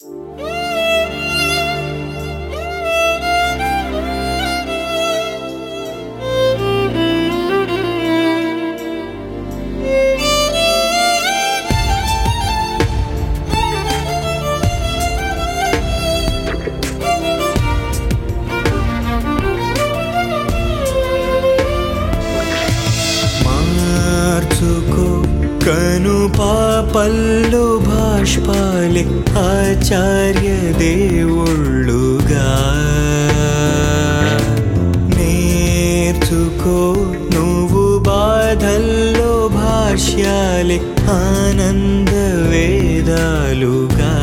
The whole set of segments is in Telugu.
మార్చుకో కను పాపల్లో భాష్పాలే ఆచార్య దేవుళ్ళుగా నేర్చుకో నువ్వు బాధల్లో భాష్యాలే ఆనంద వేదాలుగా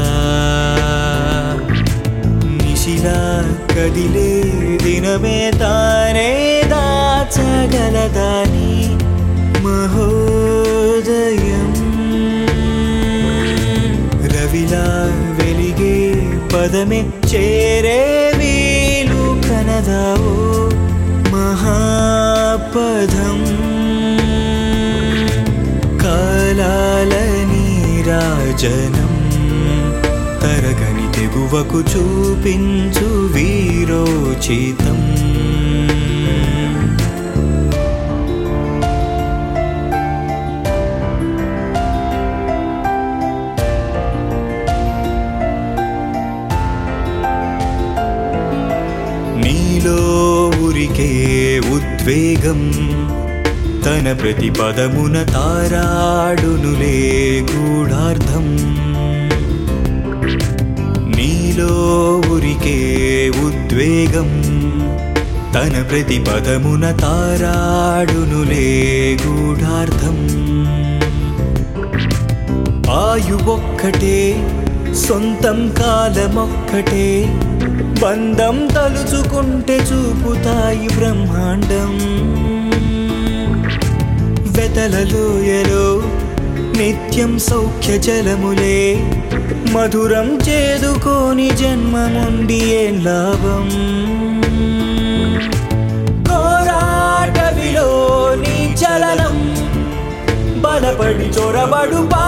నిశిలా కదిలే దినమే తానే దాచగలదాని మహోదయం రవిలా వెలిగే పదమే చేరే వీలు కనదావో మహాపదం కాలాల నీరాజనం తరగని తెగువకు చూపించు వీరోచితం నీలో ఉరికే ఉద్వేగం తన ప్రతిపదమున తారాడునులే గూఢార్థం నీలో ఉరికే ఉద్వేగం తన ప్రతిపదమున తారాడునులే గూఢార్థం ఆయువొక్కటే సొంతం కాలమొక్కటే బంధం తలుచుకుంటే చూపుతాయి బ్రహ్మాండం వెతలలోయలో నిత్యం సౌఖ్య జలములే మధురం చేదుకోని జన్మముండి ఏం లాభం కోరాటవిలో నీ చలనం బలపడి చొరబడు పా